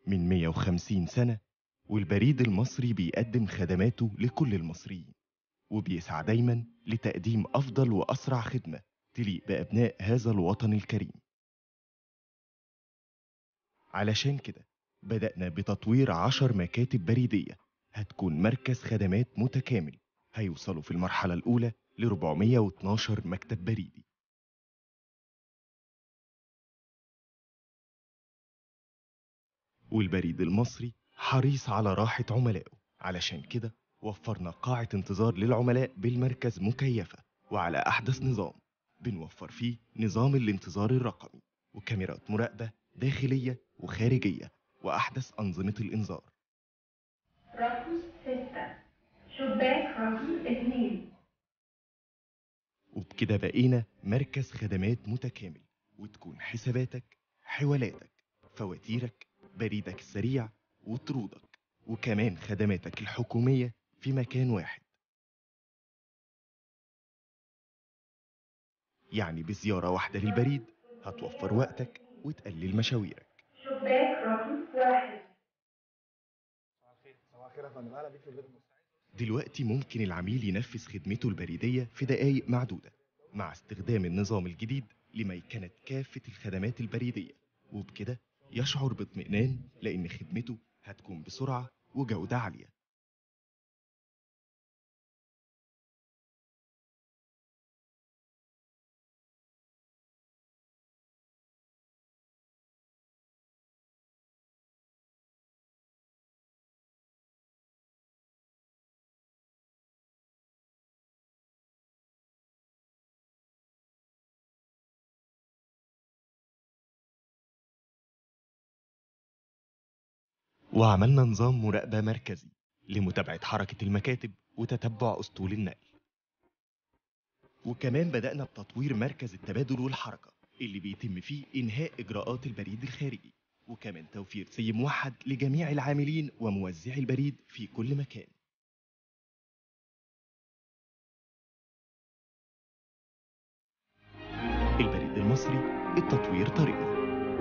من 150 سنة والبريد المصري بيقدم خدماته لكل المصريين وبيسعى دايما لتقديم أفضل وأسرع خدمة تليق بأبناء هذا الوطن الكريم علشان كده بدأنا بتطوير عشر مكاتب بريدية هتكون مركز خدمات متكامل هيوصلوا في المرحلة الأولى ل 412 مكتب بريدي والبريد المصري حريص على راحة عملائه علشان كده وفرنا قاعة انتظار للعملاء بالمركز مكيفة وعلى أحدث نظام بنوفر فيه نظام الانتظار الرقمي وكاميرات مراقبة داخلية وخارجية وأحدث أنظمة الإنذار رقم ستة شباك رقم اتنين وبكده بقينا مركز خدمات متكامل وتكون حساباتك حوالاتك فواتيرك بريدك السريع وطرودك وكمان خدماتك الحكومية في مكان واحد يعني بزيارة واحدة للبريد هتوفر وقتك وتقلل مشاويرك شباك رقم واحد دلوقتي ممكن العميل ينفذ خدمته البريدية في دقايق معدودة مع استخدام النظام الجديد لميكنة كافة الخدمات البريدية وبكده يشعر باطمئنان لأن خدمته هتكون بسرعة وجودة عالية وعملنا نظام مراقبة مركزي لمتابعة حركة المكاتب وتتبع أسطول النقل وكمان بدأنا بتطوير مركز التبادل والحركة اللي بيتم فيه إنهاء إجراءات البريد الخارجي وكمان توفير سي موحد لجميع العاملين وموزعي البريد في كل مكان البريد المصري التطوير طريقنا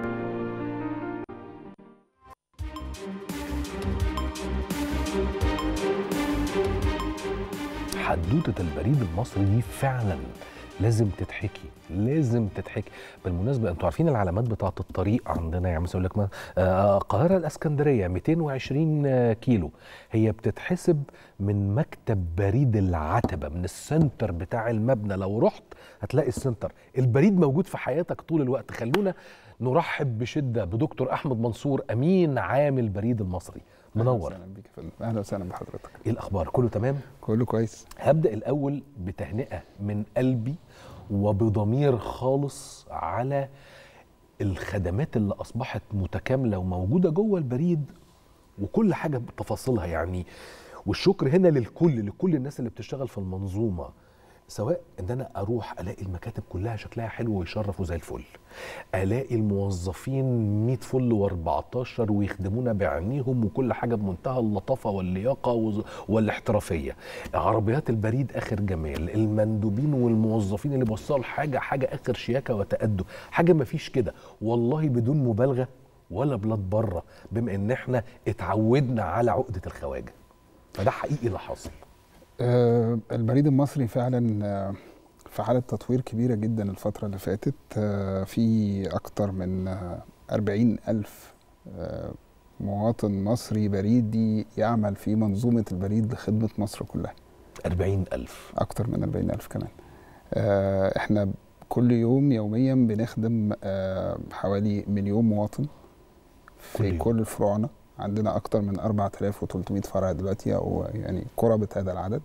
حدوته البريد المصري دي فعلا لازم تتحكي لازم تتحكي بالمناسبه انتوا عارفين العلامات بتاعه الطريق عندنا يعني مثلا يقول لك آه، القاهره الاسكندريه 220 كيلو هي بتتحسب من مكتب بريد العتبه من السنتر بتاع المبنى لو رحت هتلاقي السنتر البريد موجود في حياتك طول الوقت خلونا نرحب بشده بدكتور احمد منصور امين عام البريد المصري منور اهلا بيك يا فندم اهلا وسهلا بحضرتك ايه الاخبار كله تمام كله كويس هبدا الاول بتهنئه من قلبي وبضمير خالص على الخدمات اللي اصبحت متكامله وموجوده جوه البريد وكل حاجه بتفاصيلها يعني والشكر هنا للكل لكل الناس اللي بتشتغل في المنظومه سواء ان انا اروح الاقي المكاتب كلها شكلها حلو ويشرف وزي الفل الاقي الموظفين 100 فل و14 ويخدمونا بعينيهم وكل حاجه بمنتهى اللطافه واللياقه وز- والاحترافيه عربيات البريد اخر جمال المندوبين والموظفين اللي بيوصلوا الحاجه حاجه اخر شياكه وتادب حاجه ما فيش كده والله بدون مبالغه ولا بلاد بره بما ان احنا اتعودنا على عقده الخواجه فده حقيقي اللي حاصل آه البريد المصري فعلا آه في حالة تطوير كبيرة جدا الفترة اللي فاتت آه في أكتر من آه 40 ألف آه مواطن مصري بريدي يعمل في منظومة البريد لخدمة مصر كلها 40 ألف أكتر من 40 ألف كمان آه إحنا كل يوم يوميا بنخدم آه حوالي مليون مواطن كل في يوم. كل فروعنا عندنا أكتر من 4300 فرع دلوقتي أو يعني قرابة هذا العدد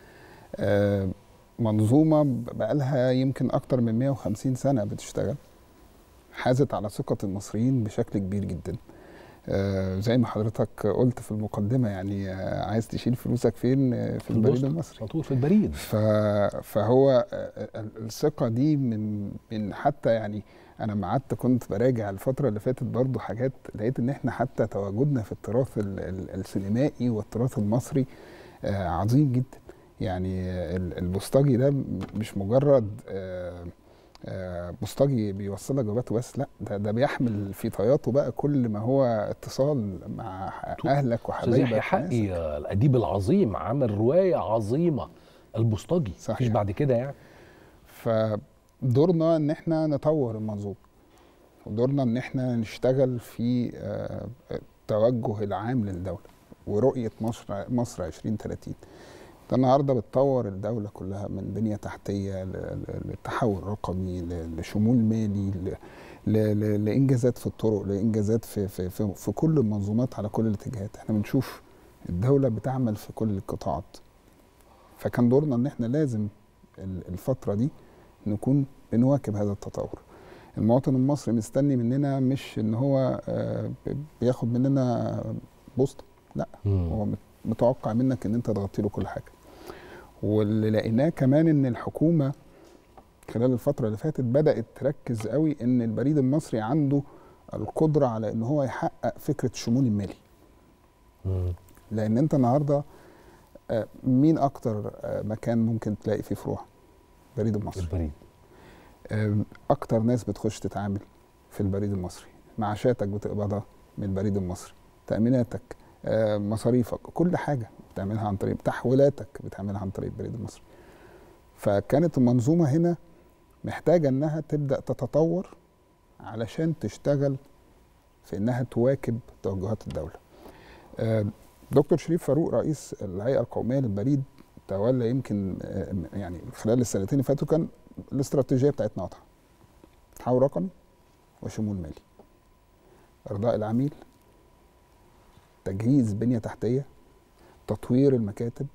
آه منظومة بقالها يمكن أكتر من 150 سنة بتشتغل حازت على ثقة المصريين بشكل كبير جدا آه زي ما حضرتك قلت في المقدمة يعني آه عايز تشيل فلوسك فين آه في البريد البوسطة. المصري على طول في البريد ف... فهو آه، آه، الثقة دي من من حتى يعني أنا ما قعدت كنت براجع الفترة اللي فاتت برضو حاجات لقيت إن إحنا حتى تواجدنا في التراث ال- ال- السينمائي والتراث المصري آه، عظيم جدا يعني آه، ال- البوسطجي ده م- مش مجرد آه، آه، بوسطجي بيوصلك جواباته بس لا ده ده بيحمل في طياته بقى كل ما هو اتصال مع تو- اهلك استاذ يحيى وحبايبك حقي وناسك. آه، الاديب العظيم عمل روايه عظيمه البوسطجي مفيش صحيح. بعد كده يعني فدورنا ان احنا نطور المنظومه ودورنا ان احنا نشتغل في آه، التوجه العام للدوله ورؤيه مصر مصر 2030 انت النهارده بتطور الدوله كلها من بنيه تحتيه ل- ل- للتحول الرقمي ل- لشمول مالي ل- ل- ل- لانجازات في الطرق لانجازات في في في, في كل المنظومات على كل الاتجاهات احنا بنشوف الدوله بتعمل في كل القطاعات فكان دورنا ان احنا لازم ال- الفتره دي نكون بنواكب هذا التطور المواطن المصري مستني مننا مش ان هو آه، ب- بياخد مننا بوسطه لا مم. هو مت- متوقع منك ان انت تغطي له كل حاجه واللي لقيناه كمان ان الحكومه خلال الفتره اللي فاتت بدات تركز قوي ان البريد المصري عنده القدره على ان هو يحقق فكره الشمول المالي مم. لان انت النهارده آه، مين اكتر آه، مكان ممكن تلاقي فيه فروع بريد المصري البريد آم، اكتر ناس بتخش تتعامل في البريد المصري معاشاتك بتقبضها من البريد المصري تاميناتك آه، مصاريفك كل حاجه بتعملها عن طريق تحويلاتك بتعملها عن طريق البريد المصري فكانت المنظومه هنا محتاجه انها تبدا تتطور علشان تشتغل في انها تواكب توجهات الدوله آه، دكتور شريف فاروق رئيس الهيئه القوميه للبريد تولى يمكن آه، يعني خلال السنتين اللي فاتوا كان الاستراتيجيه بتاعتنا واضحه تحول رقمي وشمول مالي ارضاء العميل تجهيز بنيه تحتيه تطوير المكاتب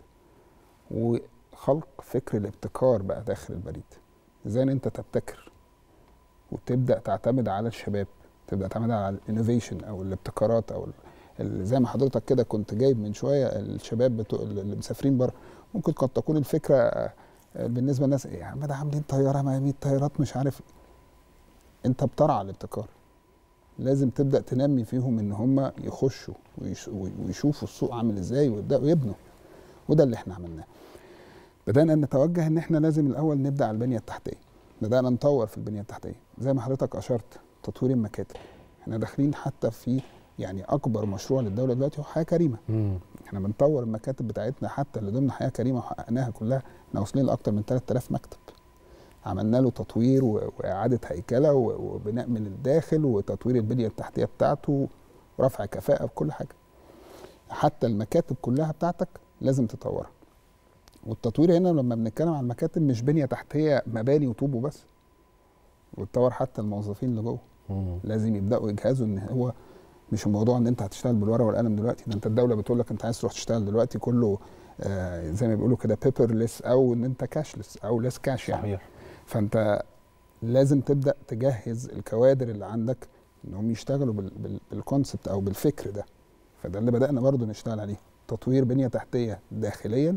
وخلق فكر الابتكار بقى داخل البريد ازاي ان انت تبتكر وتبدا تعتمد على الشباب تبدا تعتمد على الانوفيشن او الابتكارات او ال- ال- زي ما حضرتك كده كنت جايب من شويه الشباب بتوع اللي مسافرين بره ممكن قد تكون الفكره آه، بالنسبه للناس ايه يا عم ده عاملين طياره ما 100 طيارات مش عارف انت بترعى الابتكار لازم تبدا تنمي فيهم ان هم يخشوا ويش- ويشوفوا السوق عامل ازاي ويبداوا يبنوا وده اللي احنا عملناه بدانا نتوجه ان احنا لازم الاول نبدا على البنيه التحتيه بدانا نطور في البنيه التحتيه زي ما حضرتك اشرت تطوير المكاتب احنا داخلين حتى في يعني اكبر مشروع للدوله دلوقتي هو حياه كريمه مم. احنا بنطور المكاتب بتاعتنا حتى اللي ضمن حياه كريمه وحققناها كلها احنا واصلين لاكثر من 3000 مكتب عملنا له تطوير و- واعاده هيكله و- وبناء من الداخل وتطوير البنيه التحتيه بتاعته ورفع كفاءه بكل حاجه حتى المكاتب كلها بتاعتك لازم تطورها والتطوير هنا لما بنتكلم عن المكاتب مش بنيه تحتيه مباني وطوب وبس وتطور حتى الموظفين اللي جوه مم. لازم يبداوا يجهزوا ان هو مش الموضوع ان انت هتشتغل بالورقه والقلم دلوقتي ده انت الدوله بتقول لك انت عايز تروح تشتغل دلوقتي كله آه زي ما بيقولوا كده بيبرلس او ان انت كاشلس او ليس كاش يعني صحيح فانت لازم تبدا تجهز الكوادر اللي عندك انهم يشتغلوا بال- بال- بالكونسبت او بالفكر ده فده اللي بدانا برضو نشتغل عليه تطوير بنيه تحتيه داخليا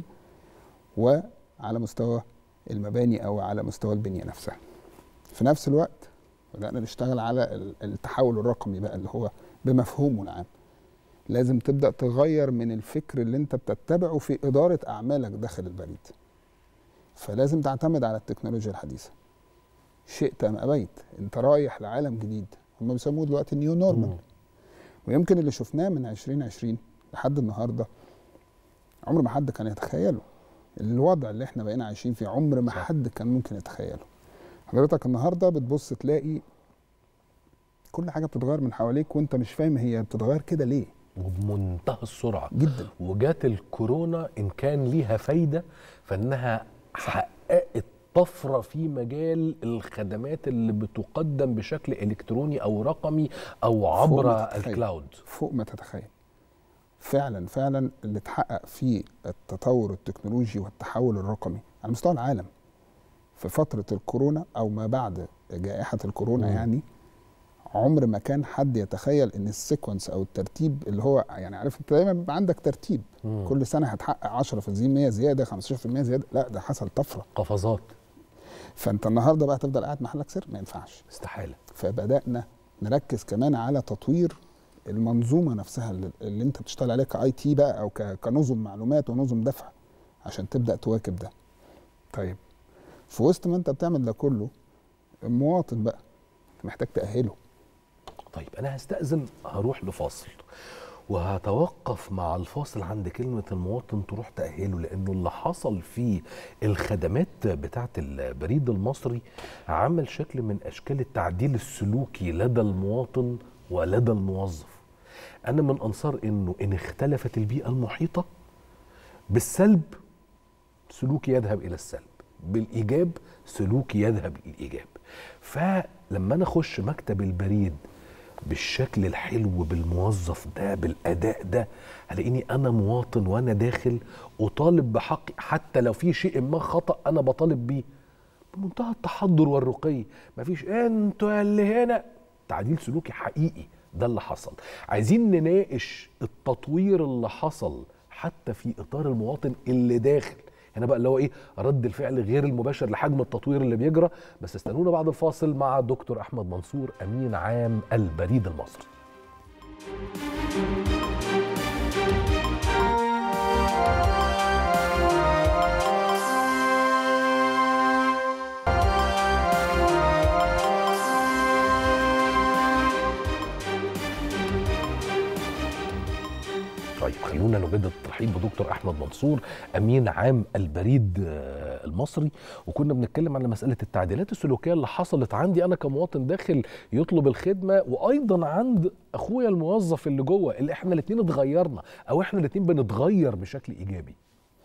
وعلى مستوى المباني او على مستوى البنيه نفسها في نفس الوقت بدانا نشتغل على ال- التحول الرقمي بقى اللي هو بمفهومه العام لازم تبدا تغير من الفكر اللي انت بتتبعه في اداره اعمالك داخل البريد فلازم تعتمد على التكنولوجيا الحديثه شئت ام ابيت انت رايح لعالم جديد هم بيسموه دلوقتي نيو نورمال مم. ويمكن اللي شفناه من 2020 لحد النهارده عمر ما حد كان يتخيله الوضع اللي احنا بقينا عايشين فيه عمر ما صح. حد كان ممكن يتخيله حضرتك النهارده بتبص تلاقي كل حاجه بتتغير من حواليك وانت مش فاهم هي بتتغير كده ليه وبمنتهى السرعه جدا وجات الكورونا ان كان ليها فايده فانها حققت طفره في مجال الخدمات اللي بتقدم بشكل الكتروني او رقمي او عبر ما تتخيل. الكلاود فوق ما تتخيل فعلا فعلا اللي اتحقق فيه التطور التكنولوجي والتحول الرقمي على مستوى العالم في فترة الكورونا أو ما بعد جائحة الكورونا مم. يعني عمر ما كان حد يتخيل ان السيكونس او الترتيب اللي هو يعني عارف انت دايما بيبقى عندك ترتيب مم. كل سنه هتحقق 10% زياده 15% زياده لا ده حصل طفره قفزات فانت النهارده بقى تفضل قاعد محلك سر ما ينفعش استحاله فبدانا نركز كمان على تطوير المنظومه نفسها اللي, اللي انت بتشتغل عليها كاي تي بقى او ك- كنظم معلومات ونظم دفع عشان تبدا تواكب ده طيب في وسط ما انت بتعمل ده كله المواطن بقى انت محتاج تاهله طيب انا هستأذن هروح لفاصل وهتوقف مع الفاصل عند كلمة المواطن تروح تأهله لأنه اللي حصل في الخدمات بتاعة البريد المصري عمل شكل من أشكال التعديل السلوكي لدى المواطن ولدى الموظف أنا من أنصار أنه إن اختلفت البيئة المحيطة بالسلب سلوكي يذهب الى السلب بالايجاب سلوكي يذهب للايجاب فلما انا اخش مكتب البريد بالشكل الحلو بالموظف ده بالاداء ده هلاقيني انا مواطن وانا داخل اطالب بحقي حتى لو في شيء ما خطا انا بطالب بيه بمنتهى التحضر والرقي مفيش انتوا اللي هنا تعديل سلوكي حقيقي ده اللي حصل عايزين نناقش التطوير اللي حصل حتى في اطار المواطن اللي داخل هنا بقى اللي هو ايه رد الفعل غير المباشر لحجم التطوير اللي بيجرى بس استنونا بعد الفاصل مع دكتور احمد منصور امين عام البريد المصري طيب خلونا نجدد الترحيب بدكتور احمد منصور امين عام البريد آه، المصري وكنا بنتكلم على مساله التعديلات السلوكيه اللي حصلت عندي انا كمواطن داخل يطلب الخدمه وايضا عند اخويا الموظف اللي جوه اللي احنا الاثنين اتغيرنا او احنا الاثنين بنتغير بشكل ايجابي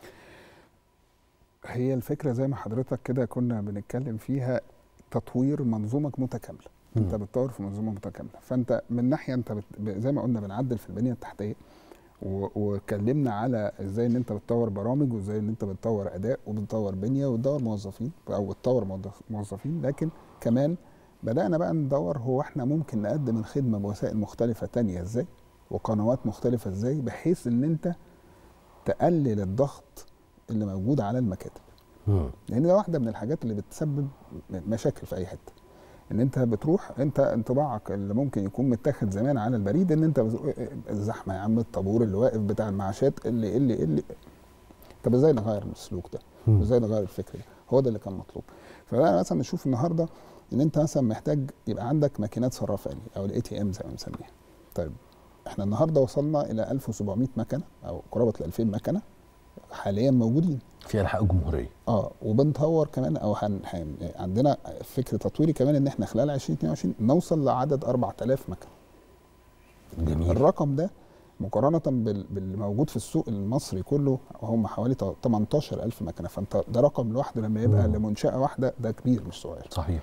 هي الفكره زي ما حضرتك كده كنا بنتكلم فيها تطوير منظومه متكامله انت بتطور في منظومه متكامله فانت من ناحيه انت بت... ب- زي ما قلنا بنعدل في البنيه التحتيه و- واتكلمنا على ازاي ان انت بتطور برامج وازاي ان انت بتطور اداء وبتطور بنيه وبتطور موظفين او بتطور موظف- موظفين لكن كمان بدانا بقى ندور هو احنا ممكن نقدم الخدمه بوسائل مختلفه تانية ازاي وقنوات مختلفه ازاي بحيث ان انت تقلل الضغط اللي موجود على المكاتب مم. لان ده واحده من الحاجات اللي بتسبب مشاكل في اي حته ان انت بتروح انت انطباعك اللي ممكن يكون متاخد زمان على البريد ان انت بز- الزحمه يا عم الطابور اللي واقف بتاع المعاشات اللي اللي اللي طب ازاي نغير السلوك ده؟ مم. ازاي نغير الفكر ده؟ هو ده اللي كان مطلوب فبقى مثلا نشوف النهارده ان انت مثلا محتاج يبقى عندك ماكينات صراف آلي او الاي تي ام زي ما بنسميها طيب احنا النهارده وصلنا الى 1700 مكنه او قرابه ال 2000 مكنه حاليا موجودين في انحاء الجمهوريه اه وبنطور كمان او هن هن عندنا فكر تطويري كمان ان احنا خلال 2022 نوصل لعدد 4000 مكنه جميل الرقم ده مقارنه بال- باللي موجود في السوق المصري كله هم حوالي 18000 مكنه فانت ده رقم لوحده لما يبقى مم. لمنشاه واحده ده كبير مش صغير صحيح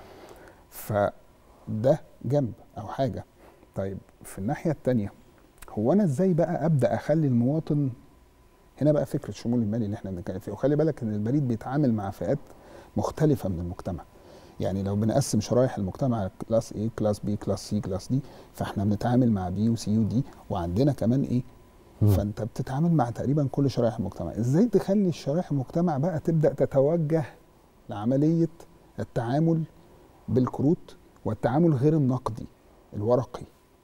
فده جنب او حاجه طيب في الناحيه الثانيه هو انا ازاي بقى ابدا اخلي المواطن هنا بقى فكره الشمول المالي اللي احنا بنتكلم فيه وخلي بالك ان البريد بيتعامل مع فئات مختلفه من المجتمع يعني لو بنقسم شرايح المجتمع كلاس A كلاس B كلاس C كلاس D فاحنا بنتعامل مع B وسي ودي وعندنا كمان ايه مم. فانت بتتعامل مع تقريبا كل شرائح المجتمع ازاي تخلي الشرائح المجتمع بقى تبدا تتوجه لعمليه التعامل بالكروت والتعامل غير النقدي الورقي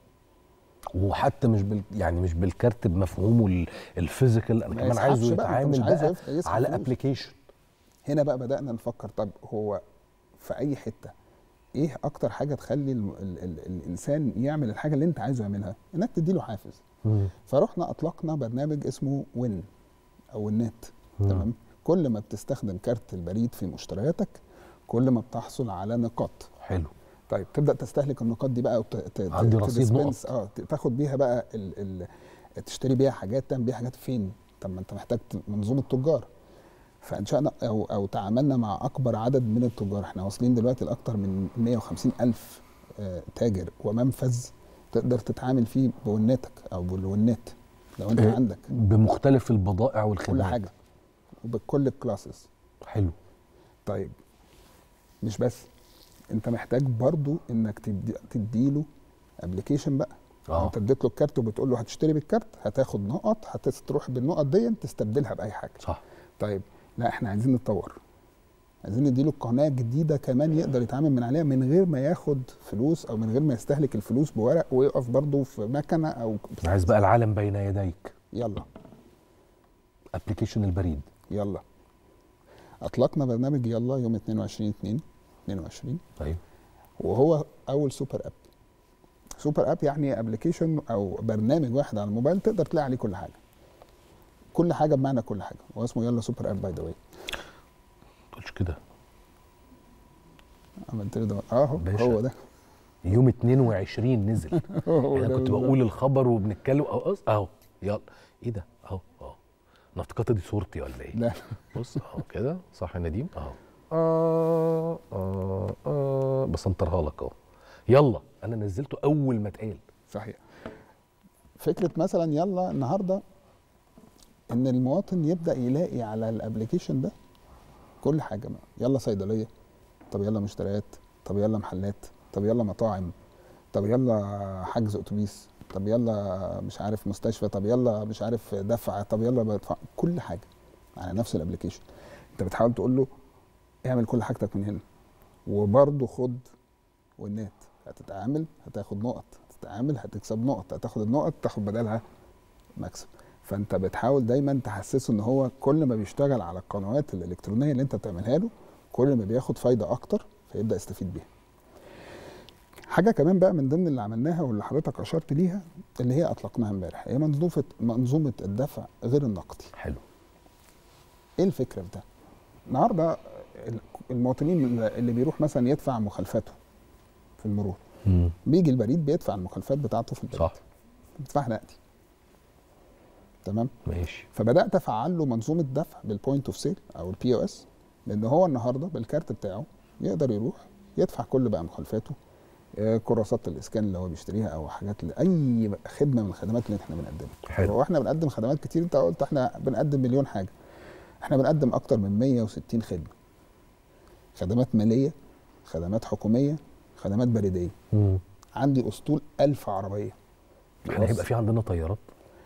وحتى مش بال يعني مش بالكارت بمفهومه ال- الفيزيكال انا ما كمان يسحبش عايزه بقى، أنت مش يتعامل عايزه بقى يف- يسحب على فلوس. ابلكيشن هنا بقى بدانا نفكر طب هو في اي حته ايه اكتر حاجه تخلي ال ال ال الانسان يعمل الحاجه اللي انت عايزه يعملها انك تديله حافز فرحنا اطلقنا برنامج اسمه وين او النت تمام كل ما بتستخدم كارت البريد في مشترياتك كل ما بتحصل على نقاط حلو طيب تبدا تستهلك النقاط دي بقى وت... ت... ت- عندي رصيد تديسبنس- اه ت- تاخد بيها بقى ال... ال... تشتري بيها حاجات تعمل بيها حاجات فين طب ما انت محتاج ت- منظومه تجار فانشانا او او تعاملنا مع اكبر عدد من التجار احنا واصلين دلوقتي لاكثر من 150 الف آه، تاجر ومنفذ تقدر تتعامل فيه بونتك او بالونت لو انت إيه، عندك بمختلف البضائع والخدمات كل حاجه وبكل الكلاسز حلو طيب مش بس انت محتاج برضو انك تدي تديله ابلكيشن بقى اه انت اديت له الكارت وبتقول له هتشتري بالكارت هتاخد نقط هتروح بالنقط دي تستبدلها باي حاجه صح طيب لا احنا عايزين نتطور عايزين نديله قناه جديده كمان يقدر يتعامل من عليها من غير ما ياخد فلوس او من غير ما يستهلك الفلوس بورق ويقف برضه في مكنه او عايز بقى العالم بين يديك يلا ابلكيشن البريد يلا اطلقنا برنامج يلا يوم 22 2 22 طيب وهو اول سوبر اب سوبر اب يعني ابلكيشن او برنامج واحد على الموبايل تقدر تلاقي عليه كل حاجه كل حاجه بمعنى كل حاجه هو اسمه يلا سوبر اب باي ذا واي تقولش كده عملت له ده اهو باشا. هو ده يوم 22 نزل هو انا ده كنت بالظبط. بقول الخبر وبنتكلم اهو اهو يلا ايه ده اهو اهو انا افتكرت دي صورتي ولا ايه لا بص اهو كده صح يا نديم اهو آه آه آه بسنطرها لك اهو يلا انا نزلته اول ما اتقال صحيح فكره مثلا يلا النهارده ان المواطن يبدا يلاقي على الابلكيشن ده كل حاجه بقى يلا صيدليه طب يلا مشتريات طب يلا محلات طب يلا مطاعم طب يلا حجز اتوبيس طب يلا مش عارف مستشفى طب يلا مش عارف دفع طب يلا بدفع كل حاجه على نفس الابلكيشن انت بتحاول تقول له اعمل كل حاجتك من هنا وبرضه خد والنات هتتعامل هتاخد نقط هتتعامل هتكسب نقط هتاخد النقط تاخد بدلها مكسب فانت بتحاول دايما تحسسه ان هو كل ما بيشتغل على القنوات الالكترونيه اللي انت بتعملها له كل ما بياخد فايده اكتر فيبدا يستفيد بيها حاجه كمان بقى من ضمن اللي عملناها واللي حضرتك اشرت ليها اللي هي اطلقناها امبارح هي منظومه منظومه الدفع غير النقدي حلو ايه الفكره في ده النهارده المواطنين اللي بيروح مثلا يدفع مخالفاته في المرور مم. بيجي البريد بيدفع المخالفات بتاعته في البريد صح بيدفعها نقدي تمام ماشي فبدات افعل له منظومه دفع بالبوينت اوف سيل او البي او اس لان هو النهارده بالكارت بتاعه يقدر يروح يدفع كل بقى مخالفاته آه، كراسات الاسكان اللي هو بيشتريها او حاجات اي خدمه من الخدمات اللي احنا بنقدمها حلو. هو احنا بنقدم خدمات كتير انت قلت احنا بنقدم مليون حاجه احنا بنقدم اكتر من 160 خدمه خدمات ماليه خدمات حكوميه خدمات بريديه مم. عندي اسطول ألف عربيه احنا هيبقى في عندنا طيارات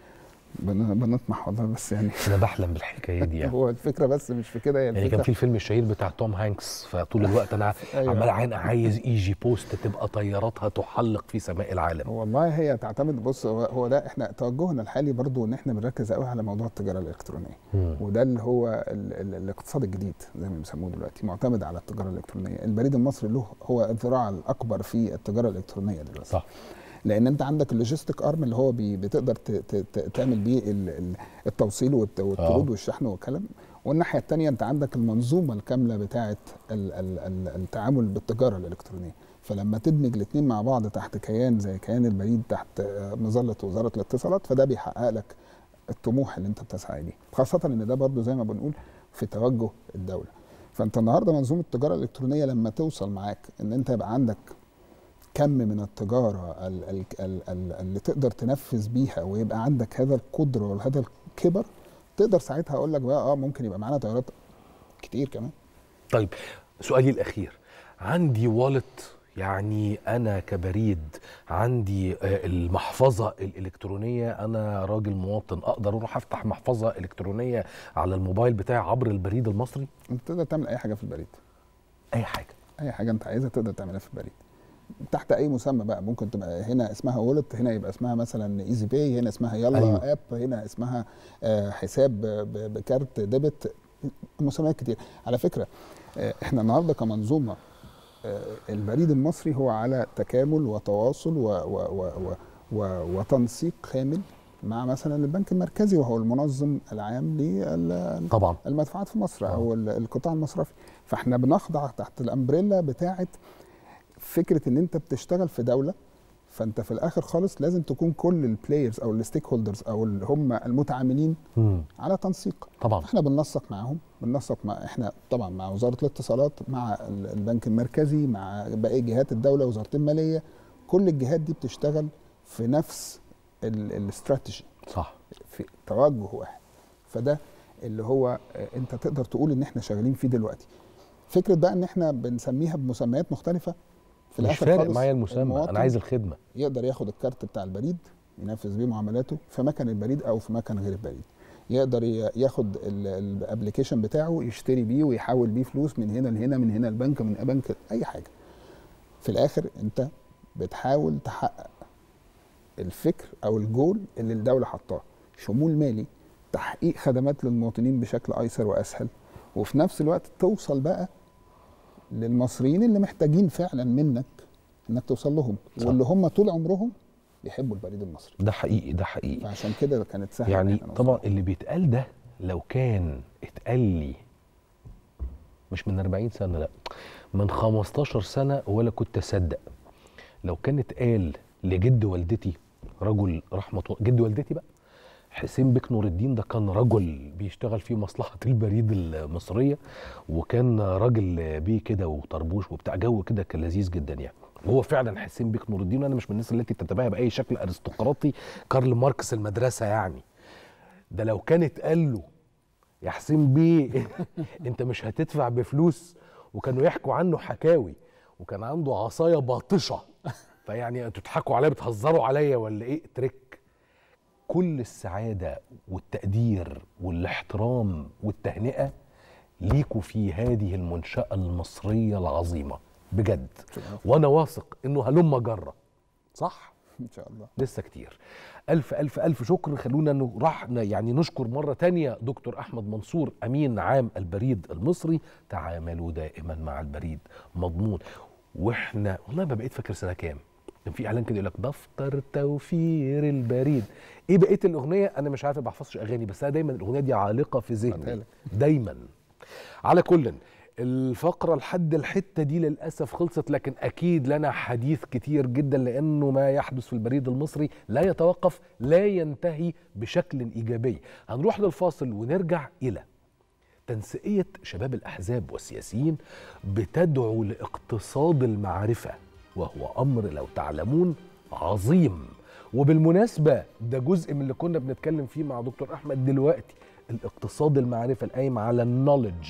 بن- بنطمح والله بس يعني انا بحلم بالحكايه دي يعني هو الفكره بس مش في كده هي يعني كان الفكره في الفيلم الشهير بتاع توم هانكس فطول الوقت انا أيوة. عمال عين عايز ايجي بوست تبقى طياراتها تحلق في سماء العالم والله هي تعتمد بص هو, هو ده احنا توجهنا الحالي برضو ان احنا بنركز قوي على موضوع التجاره الالكترونيه مم. وده اللي هو ال ال الاقتصاد الجديد زي ما بيسموه دلوقتي معتمد على التجاره الالكترونيه البريد المصري له هو الذراع الاكبر في التجاره الالكترونيه دلوقتي صح لان انت عندك اللوجيستيك ارم اللي هو بي بتقدر ت ت ت تعمل بيه ال- ال- التوصيل والت- والطرود آه. والشحن والكلام والناحيه الثانيه انت عندك المنظومه الكامله بتاعه ال ال ال التعامل بالتجاره الالكترونيه فلما تدمج الاثنين مع بعض تحت كيان زي كيان البريد تحت آه، مظله وزاره الاتصالات فده بيحقق لك الطموح اللي انت بتسعى اليه خاصه ان ده برضو زي ما بنقول في توجه الدوله فانت النهارده منظومه التجاره الالكترونيه لما توصل معاك ان انت يبقى عندك كم من التجاره ال- ال- ال- ال- اللي تقدر تنفذ بيها ويبقى عندك هذا القدره وهذا الكبر تقدر ساعتها اقول لك بقى اه ممكن يبقى معانا طيارات كتير كمان طيب سؤالي الاخير عندي والت يعني انا كبريد عندي آه، المحفظه الالكترونيه انا راجل مواطن اقدر اروح افتح محفظه الكترونيه على الموبايل بتاعي عبر البريد المصري انت تقدر تعمل اي حاجه في البريد اي حاجه اي حاجه انت عايزها تقدر تعملها في البريد تحت اي مسمى بقى ممكن تبقى هنا اسمها وولت هنا يبقى اسمها مثلا ايزي باي هنا اسمها يلا أيوة. أيوه. اب هنا اسمها آه، حساب ب- ب- بكارت ديبت مسميات كتير على فكره آه، احنا النهارده كمنظومه آه، البريد المصري هو على تكامل وتواصل و و و و و وتنسيق كامل مع مثلا البنك المركزي وهو المنظم العام لل طبعا المدفوعات في مصر آه. او ال- القطاع المصرفي فاحنا بنخضع تحت الامبريلا بتاعه فكره ان انت بتشتغل في دوله فانت في الاخر خالص لازم تكون كل البلايرز او الستيك هولدرز او اللي هم المتعاملين مم. على تنسيق طبعا احنا بننسق معاهم بننسق مع احنا طبعا مع وزاره الاتصالات مع ال- البنك المركزي مع باقي جهات الدوله وزاره الماليه كل الجهات دي بتشتغل في نفس ال- الاستراتيجي صح في توجه واحد فده اللي هو آه، انت تقدر تقول ان احنا شغالين فيه دلوقتي فكره بقى ان احنا بنسميها بمسميات مختلفه في مش الاخر فارق خالص معايا المسمى المواطن انا عايز الخدمه يقدر ياخد الكارت بتاع البريد ينفذ بيه معاملاته في مكان البريد او في مكان غير البريد يقدر ي- ياخد الابلكيشن بتاعه يشتري بيه ويحول بيه فلوس من هنا لهنا من هنا البنك من بنك اي حاجه في الاخر انت بتحاول تحقق الفكر او الجول اللي الدوله حطاه شمول مالي تحقيق خدمات للمواطنين بشكل ايسر واسهل وفي نفس الوقت توصل بقى للمصريين اللي محتاجين فعلا منك انك توصل لهم صح. واللي هم طول عمرهم بيحبوا البريد المصري ده حقيقي ده حقيقي فعشان كده كانت سهله إن يعني إحنا نوصل طبعا لهم. اللي بيتقال ده لو كان اتقال لي مش من 40 سنه لا من 15 سنه ولا كنت اصدق لو كان اتقال لجد والدتي رجل رحمه الله جد والدتي بقى حسين بك نور الدين ده كان رجل بيشتغل في مصلحه البريد المصريه وكان راجل بيه كده وطربوش وبتاع جو كده كان لذيذ جدا يعني وهو فعلا حسين بك نور الدين وانا مش من الناس التي تتباهى باي شكل ارستقراطي كارل ماركس المدرسه يعني ده لو كان اتقال له يا حسين بيه انت مش هتدفع بفلوس وكانوا يحكوا عنه حكاوي وكان عنده عصايه باطشه فيعني انتوا بتضحكوا عليا بتهزروا عليا ولا ايه تريك كل السعاده والتقدير والاحترام والتهنئه ليكوا في هذه المنشاه المصريه العظيمه بجد وانا واثق انه هلم جره صح ان شاء الله لسه كتير ألف ألف ألف شكر خلونا انه راح ن- يعني نشكر مرة تانية دكتور أحمد منصور أمين عام البريد المصري تعاملوا دائما مع البريد مضمون واحنا والله ما بقيت فاكر سنة كام كان في اعلان كده يقول لك دفتر توفير البريد ايه بقيه الاغنيه انا مش عارف ما بحفظش اغاني بس انا دايما الاغنيه دي عالقه في بعتها ذهني لك. دايما على كل الفقرة لحد الحتة دي للأسف خلصت لكن أكيد لنا حديث كتير جدا لأنه ما يحدث في البريد المصري لا يتوقف لا ينتهي بشكل إيجابي هنروح للفاصل ونرجع إلى تنسيقية شباب الأحزاب والسياسيين بتدعو لاقتصاد المعرفة وهو أمر لو تعلمون عظيم وبالمناسبة ده جزء من اللي كنا بنتكلم فيه مع دكتور أحمد دلوقتي الاقتصاد المعرفة القايم على النولج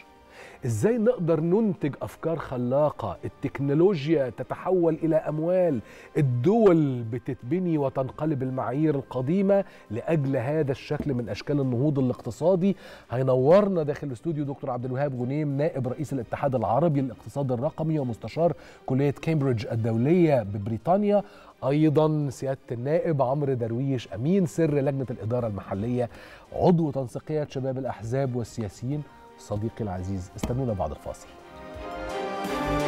ازاي نقدر ننتج افكار خلاقه التكنولوجيا تتحول الى اموال الدول بتتبني وتنقلب المعايير القديمه لاجل هذا الشكل من اشكال النهوض الاقتصادي هينورنا داخل الاستوديو دكتور عبد الوهاب غنيم نائب رئيس الاتحاد العربي للاقتصاد الرقمي ومستشار كليه كامبريدج الدوليه ببريطانيا ايضا سياده النائب عمرو درويش امين سر لجنه الاداره المحليه عضو تنسيقيه شباب الاحزاب والسياسيين صديقي العزيز استنونا بعد الفاصل